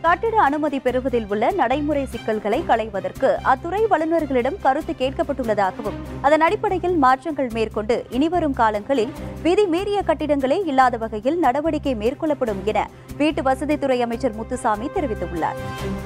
கட்டிட அனுமதி பெறுவதில் உள்ள நடைமுறை சிக்கல்களை களைவதற்கு அத்துறை வல்லுநர்களிடம் கருத்து கேட்கப்பட்டுள்ளதாகவும் அதன் அடிப்படையில் மாற்றங்கள் மேற்கொண்டு இனிவரும் காலங்களில் விதி மீறிய கட்டிடங்களே இல்லாத வகையில் நடவடிக்கை மேற்கொள்ளப்படும் என வீட்டு வசதித்துறை அமைச்சர் முத்துசாமி தெரிவித்துள்ளார்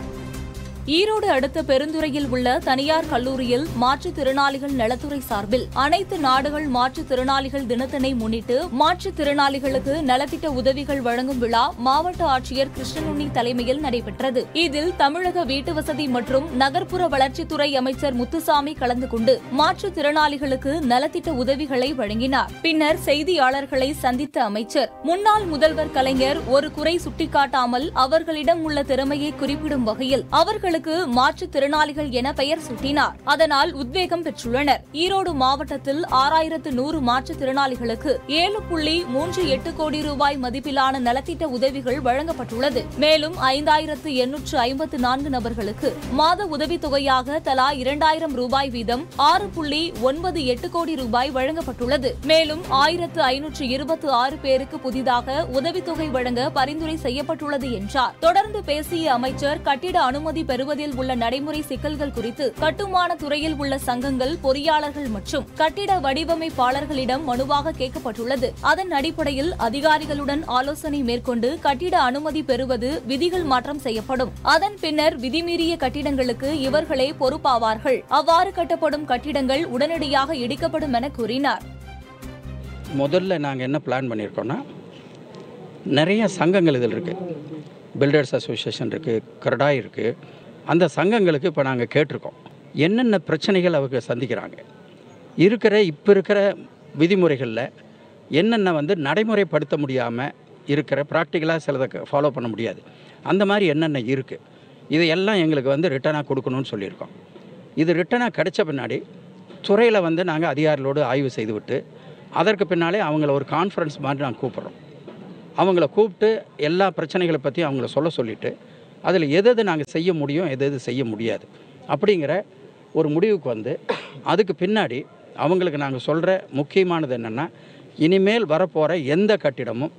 ஈரோடு அடுத்த பெருந்துறையில் உள்ள தனியார் கல்லூரியில் மாற்றுத்திறனாளிகள் நலத்துறை சார்பில் அனைத்து நாடுகள் மாற்றுத்திறனாளிகள் தினத்தினை முன்னிட்டு மாற்றுத்திறனாளிகளுக்கு நலத்திட்ட உதவிகள் வழங்கும் விழா மாவட்ட ஆட்சியர் கிருஷ்ணனுண்ணி தலைமையில் நடைபெற்றது இதில் தமிழக வீட்டு வசதி மற்றும் நகர்ப்புற வளர்ச்சித்துறை அமைச்சர் முத்துசாமி கலந்து கொண்டு மாற்றுத்திறனாளிகளுக்கு நலத்திட்ட உதவிகளை வழங்கினார் பின்னர் செய்தியாளர்களை சந்தித்த அமைச்சர் முன்னாள் முதல்வர் கலைஞர் ஒரு குறை சுட்டிக்காட்டாமல் அவர்களிடம் உள்ள திறமையை குறிப்பிடும் வகையில் அவர்களுக்கு மாற்றுத்திறனாளிகள் என பெயர் சூட்டினார் அதனால் உத்வேகம் பெற்றுள்ளனர் ஈரோடு மாவட்டத்தில் ஆறாயிரத்து நூறு மாற்றுத்திறனாளிகளுக்கு ஏழு புள்ளி மூன்று எட்டு கோடி ரூபாய் மதிப்பிலான நலத்திட்ட உதவிகள் வழங்கப்பட்டுள்ளது மேலும் ஐந்தாயிரத்து எண்ணூற்று ஐம்பத்து நான்கு நபர்களுக்கு மாத உதவித்தொகையாக தலா இரண்டாயிரம் ரூபாய் வீதம் ஆறு புள்ளி ஒன்பது எட்டு கோடி ரூபாய் வழங்கப்பட்டுள்ளது மேலும் ஆயிரத்து ஐநூற்று இருபத்தி ஆறு பேருக்கு புதிதாக உதவித்தொகை வழங்க பரிந்துரை செய்யப்பட்டுள்ளது என்றார் தொடர்ந்து பேசிய அமைச்சர் கட்டிட அனுமதி பெறுவதில் உள்ள நடைமுறை சிக்கல்கள் குறித்து கட்டுமான துறையில் உள்ள சங்கங்கள் பொறியாளர்கள் மற்றும் கட்டிட வடிவமைப்பாளர்களிடம் மனுவாக கேட்கப்பட்டுள்ளது அதன் அடிப்படையில் அதிகாரிகளுடன் ஆலோசனை மேற்கொண்டு கட்டிட அனுமதி பெறுவது விதிகள் மாற்றம் செய்யப்படும் அதன் பின்னர் விதிமீறிய கட்டிடங்களுக்கு இவர்களே பொறுப்பாவார்கள் அவ்வாறு கட்டப்படும் கட்டிடங்கள் உடனடியாக இடிக்கப்படும் என கூறினார் முதல்ல நாங்கள் என்ன பிளான் பண்ணியிருக்கோன்னா நிறைய சங்கங்கள் இதில் இருக்குது பில்டர்ஸ் அசோசியேஷன் இருக்குது கரடாய் இருக்குது அந்த சங்கங்களுக்கு இப்போ நாங்கள் கேட்டிருக்கோம் என்னென்ன பிரச்சனைகள் அவங்க சந்திக்கிறாங்க இருக்கிற இப்போ இருக்கிற விதிமுறைகளில் என்னென்ன வந்து நடைமுறைப்படுத்த முடியாமல் இருக்கிற ப்ராக்டிக்கலாக சிலதை ஃபாலோ பண்ண முடியாது அந்த மாதிரி என்னென்ன இருக்குது இது எல்லாம் எங்களுக்கு வந்து ரிட்டனாக கொடுக்கணும்னு சொல்லியிருக்கோம் இது ரிட்டனாக கிடைச்ச பின்னாடி துறையில் வந்து நாங்கள் அதிகாரிகளோடு ஆய்வு செய்துவிட்டு அதற்கு பின்னாலே அவங்கள ஒரு கான்ஃபரன்ஸ் மாதிரி நாங்கள் கூப்பிட்றோம் அவங்கள கூப்பிட்டு எல்லா பிரச்சனைகளை பற்றி அவங்கள சொல்ல சொல்லிவிட்டு அதில் எது எது நாங்கள் செய்ய முடியும் எது எது செய்ய முடியாது அப்படிங்கிற ஒரு முடிவுக்கு வந்து அதுக்கு பின்னாடி அவங்களுக்கு நாங்கள் சொல்கிற முக்கியமானது என்னென்னா இனிமேல் வரப்போகிற எந்த கட்டிடமும்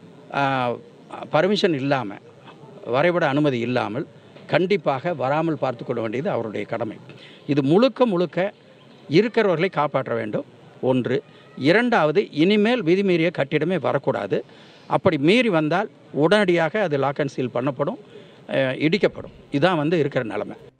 பர்மிஷன் இல்லாமல் வரைபட அனுமதி இல்லாமல் கண்டிப்பாக வராமல் பார்த்து கொள்ள வேண்டியது அவருடைய கடமை இது முழுக்க முழுக்க இருக்கிறவர்களை காப்பாற்ற வேண்டும் ஒன்று இரண்டாவது இனிமேல் விதிமீறிய கட்டிடமே வரக்கூடாது அப்படி மீறி வந்தால் உடனடியாக அது லாக் அண்ட் சீல் பண்ணப்படும் அஹ், இடிக்கப்படும் இதான் வந்து இருக்கிற நிலைமை